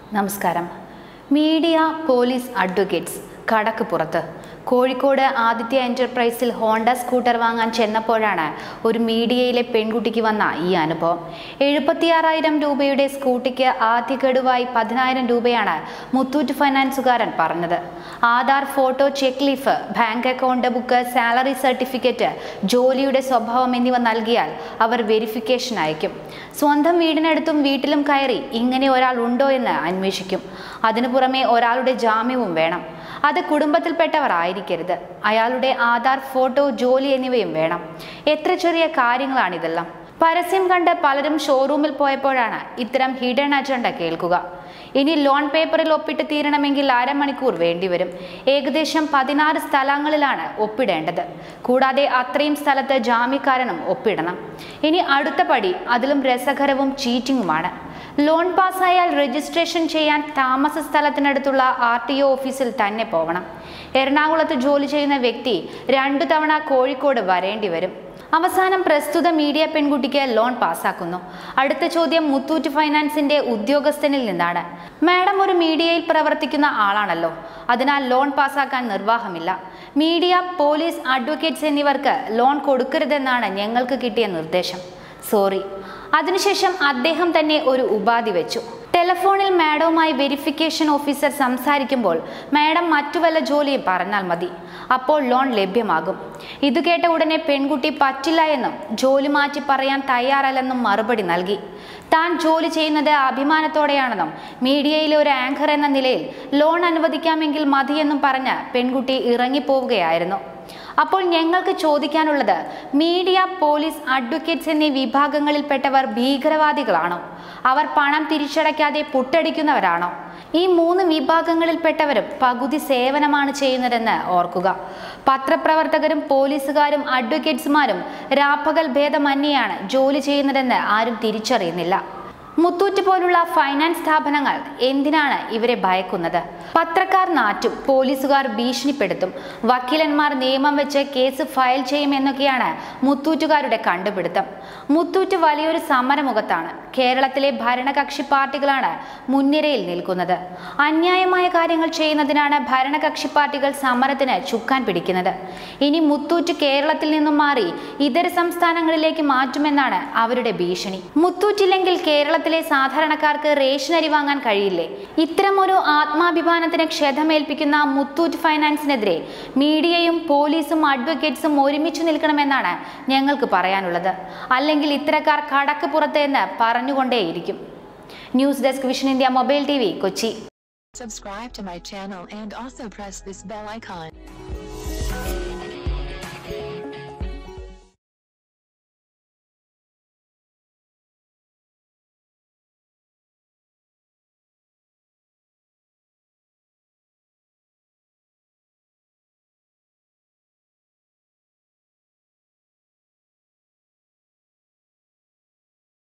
നമസ്കാരം media police advocates കടക്ക് പുറത്ത് കോഴിക്കോട് ആദിത്യ എൻ്റർപ്രൈസിൽ ഹോണ്ട സ്കൂട്ടർ വാങ്ങാൻ ചെന്നപ്പോഴാണ് ഒരു മീഡിയയിലെ പെൺകുട്ടിക്ക് വന്ന ഈ അനുഭവം എഴുപത്തിയാറായിരം രൂപയുടെ സ്കൂട്ടിക്ക് ആദ്യ ഗഡുവായി പതിനായിരം രൂപയാണ് മുത്തൂറ്റ് ഫൈനാൻസുകാരൻ പറഞ്ഞത് Aadhaar photo cheque leaf bank account book salary certificate ജോലിയുടെ സ്വഭാവം എന്നിവ നൽകിയാൽ അവർ വെരിഫിക്കേഷൻ അയക്കും സ്വന്തം വീടിനടുത്തും വീട്ടിലും കയറി ഇങ്ങനെ ഒരാൾ ഉണ്ടോ എന്ന് അന്വേഷിക്കും അതിനു പുറമെ ഒരാളുടെ ജാമ്യവും വേണം അത് കുടുംബത്തിൽപ്പെട്ടവർ ആയിരിക്കരുത് അയാളുടെ ആധാർ ഫോട്ടോ ജോലി എന്നിവയും വേണം എത്ര ചെറിയ കാര്യങ്ങളാണിതെല്ലാം പരസ്യം കണ്ട് പലരും ഷോറൂമിൽ പോയപ്പോഴാണ് ഇത്തരം ഹിഡൻ അജണ്ട കേൾക്കുക ഇനി ലോൺ പേപ്പറിൽ ഒപ്പിട്ട് തീരണമെങ്കിൽ അരമണിക്കൂർ വേണ്ടിവരും ഏകദേശം പതിനാറ് സ്ഥലങ്ങളിലാണ് ഒപ്പിടേണ്ടത് കൂടാതെ അത്രയും സ്ഥലത്ത് ജാമ്യക്കാരനും ഒപ്പിടണം ഇനി അടുത്ത പടി അതിലും രസകരവും ചീറ്റിംഗുമാണ് ലോൺ പാസ്സായാൽ രജിസ്ട്രേഷൻ ചെയ്യാൻ താമസ സ്ഥലത്തിനടുത്തുള്ള ആർ ടി ഒ ഓഫീസിൽ തന്നെ പോകണം എറണാകുളത്ത് ജോലി ചെയ്യുന്ന വ്യക്തി രണ്ടു തവണ കോഴിക്കോട് വരേണ്ടി വരും അവസാനം പ്രസ്തുത മീഡിയ പെൺകുട്ടിക്ക് ലോൺ പാസ്സാക്കുന്നു അടുത്ത ചോദ്യം മുത്തൂറ്റ് ഫൈനാൻസിന്റെ ഉദ്യോഗസ്ഥനിൽ നിന്നാണ് മാഡം ഒരു മീഡിയയിൽ പ്രവർത്തിക്കുന്ന ആളാണല്ലോ അതിനാൽ ലോൺ പാസ്സാക്കാൻ നിർവാഹമില്ല മീഡിയ പോലീസ് അഡ്വക്കേറ്റ്സ് എന്നിവർക്ക് ലോൺ കൊടുക്കരുതെന്നാണ് ഞങ്ങൾക്ക് കിട്ടിയ നിർദ്ദേശം സോറി അതിനുശേഷം അദ്ദേഹം തന്നെ ഒരു ഉപാധി വെച്ചു ടെലഫോണിൽ മാഡവുമായി വെരിഫിക്കേഷൻ ഓഫീസർ സംസാരിക്കുമ്പോൾ മാഡം മറ്റു വല്ല ജോലിയും പറഞ്ഞാൽ മതി അപ്പോൾ ലോൺ ലഭ്യമാകും ഇത് കേട്ട ഉടനെ പെൺകുട്ടി പറ്റില്ല എന്നും ജോലി മാറ്റി പറയാൻ തയ്യാറല്ലെന്നും മറുപടി നൽകി താൻ ജോലി ചെയ്യുന്നത് അഭിമാനത്തോടെയാണെന്നും മീഡിയയിലെ ഒരു ആങ്കർ എന്ന നിലയിൽ ലോൺ അനുവദിക്കാമെങ്കിൽ മതിയെന്നും പറഞ്ഞ് പെൺകുട്ടി ഇറങ്ങിപ്പോവുകയായിരുന്നു അപ്പോൾ ഞങ്ങൾക്ക് ചോദിക്കാനുള്ളത് മീഡിയ പോലീസ് അഡ്വക്കേറ്റ്സ് എന്നീ വിഭാഗങ്ങളിൽപ്പെട്ടവർ ഭീകരവാദികളാണോ അവർ പണം തിരിച്ചടയ്ക്കാതെ പുട്ടടിക്കുന്നവരാണോ ഈ മൂന്ന് വിഭാഗങ്ങളിൽപ്പെട്ടവരും പകുതി സേവനമാണ് ചെയ്യുന്നതെന്ന് ഓർക്കുക പത്രപ്രവർത്തകരും പോലീസുകാരും അഡ്വക്കേറ്റ്സുമാരും രാപ്പകൽ ഭേദമന്യെയാണ് ജോലി ചെയ്യുന്നതെന്ന് ആരും തിരിച്ചറിയുന്നില്ല മുത്തൂറ്റ് പോലുള്ള ഫൈനാൻസ് സ്ഥാപനങ്ങൾ എന്തിനാണ് ഇവരെ ഭയക്കുന്നത് പത്രക്കാർ നാറ്റും പോലീസുകാർ ഭീഷണിപ്പെടുത്തും വക്കീലന്മാർ നിയമം വെച്ച് കേസ് ഫയൽ ചെയ്യുമെന്നൊക്കെയാണ് മുത്തൂറ്റുകാരുടെ കണ്ടുപിടുത്തം മുത്തൂറ്റ് വലിയൊരു സമരമുഖത്താണ് കേരളത്തിലെ ഭരണകക്ഷി പാർട്ടികളാണ് മുൻനിരയിൽ നിൽക്കുന്നത് അന്യായമായ കാര്യങ്ങൾ ചെയ്യുന്നതിനാണ് ഭരണകക്ഷി പാർട്ടികൾ സമരത്തിന് ചുക്കാൻ പിടിക്കുന്നത് ഇനി മുത്തൂറ്റ് കേരളത്തിൽ നിന്നും മാറി ഇതര സംസ്ഥാനങ്ങളിലേക്ക് മാറ്റുമെന്നാണ് അവരുടെ ഭീഷണി മുത്തൂറ്റില്ലെങ്കിൽ കേരളത്തിലെ സാധാരണക്കാർക്ക് റേഷൻ അരി വാങ്ങാൻ കഴിയില്ലേ ഇത്തരമൊരു ആത്മാഭിമാനത്തിന് ക്ഷതമേൽപ്പിക്കുന്ന മുത്തൂറ്റ് ഫൈനാൻസിനെതിരെ മീഡിയയും പോലീസും അഡ്വക്കേറ്റ്സും ഒരുമിച്ച് നിൽക്കണമെന്നാണ് ഞങ്ങൾക്ക് പറയാനുള്ളത് അല്ലെങ്കിൽ ഇത്തരക്കാർ കടക്ക് പുറത്ത് എന്ന് പറഞ്ഞുകൊണ്ടേയിരിക്കും news desk vision India mobile T Kochi Subscribe to my channel and also press this bell icon.